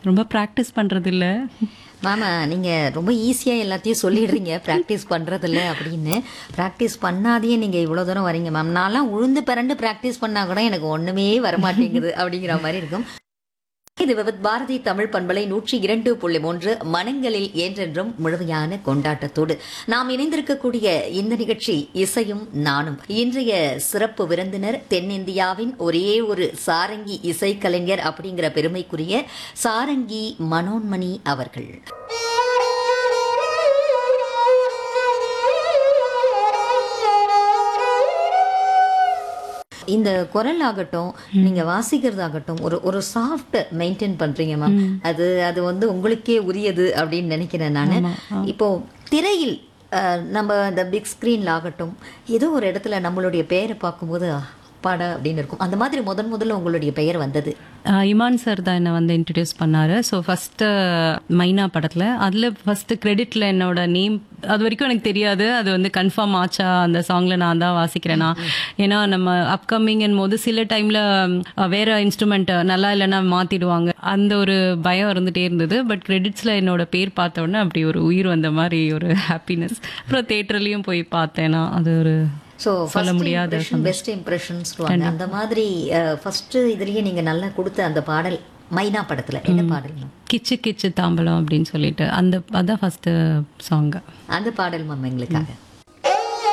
ரொம்ப ப்ராக்டிஸ் பண்ணுறது இல்லை மாமா நீங்க ரொம்ப ஈஸியா எல்லாத்தையும் சொல்லிடுறீங்க ப்ராக்டிஸ் பண்றதில்ல அப்படின்னு ப்ராக்டிஸ் பண்ணாதையே நீங்க இவ்வளவு தூரம் வரீங்க மேம் நான்லாம் உழுந்து பிறண்டு ப்ராக்டிஸ் பண்ணா கூட எனக்கு ஒண்ணுமே வரமாட்டேங்குது அப்படிங்கிற மாதிரி இருக்கும் இது விவத் பாரதி தமிழ் பண்பலை நூற்றி இரண்டு புள்ளி மூன்று மனங்களில் என்றென்றும் முழுமையான கொண்டாட்டத்தோடு நாம் இணைந்திருக்கக்கூடிய இந்த நிகழ்ச்சி இசையும் நானும் இன்றைய சிறப்பு விருந்தினர் தென்னிந்தியாவின் ஒரே ஒரு சாரங்கி இசைக்கலைஞர் அப்படிங்கிற பெருமைக்குரிய சாரங்கி மனோன்மணி அவர்கள் இந்த குரல் ஆகட்டும் நீங்க வாசிக்கிறதாகட்டும் ஒரு ஒரு சாஃப்ட் மெயின்டைன் பண்றீங்க மேம் அது அது வந்து உங்களுக்கே உரியது அப்படின்னு நினைக்கிறேன் நான் இப்போ திரையில் அஹ், நம்ம இந்த பிக் ஸ்க்ரீன்ல ஆகட்டும் ஏதோ ஒரு இடத்துல நம்மளுடைய பெயரை பார்க்கும்போது அப்பாடா அப்படின்னு இருக்கும் அந்த மாதிரி முதன் முதல்ல உங்களுடைய பெயர் வந்தது ஆஹ் இமான் சார் தான் என்னை வந்து இன்ட்ரடியூஸ் பண்ணாரு ஸோ ஃபஸ்ட்டு மைனா படத்தில் அதில் ஃபஸ்ட்டு கிரெடிட்டில் என்னோட நேம் அது வரைக்கும் எனக்கு தெரியாது அது வந்து கன்ஃபார்ம் ஆச்சா அந்த சாங்கில் நான் தான் வாசிக்கிறேனா ஏன்னா நம்ம அப்கமிங் போது சில டைமில் வேற இன்ஸ்ட்ருமெண்ட் நல்லா இல்லைன்னா மாற்றிடுவாங்க அந்த ஒரு பயம் இருந்துகிட்டே இருந்தது பட் கிரெடிட்ஸில் என்னோட பேர் பார்த்த உடனே அப்படி ஒரு உயிர் வந்த மாதிரி ஒரு ஹாப்பினஸ் அப்புறம் தேட்டர்லேயும் போய் பார்த்தேன்னா அது ஒரு ஸோ சொல்ல முடியாத பெஸ்ட் இம்ப்ரெஷன் சொல்லுவாங்க அந்த மாதிரி ஃபர்ஸ்ட் இதுலயே நீங்க நல்லா கொடுத்த அந்த பாடல் மைனா படத்துல என்ன பாடல் ma'am? கிச்சு கிச்சு தாம்பலம் அப்படின்னு சொல்லிட்டு அந்த அதான் ஃபஸ்ட்டு சாங்கு அந்த பாடல் மேம் எங்களுக்காக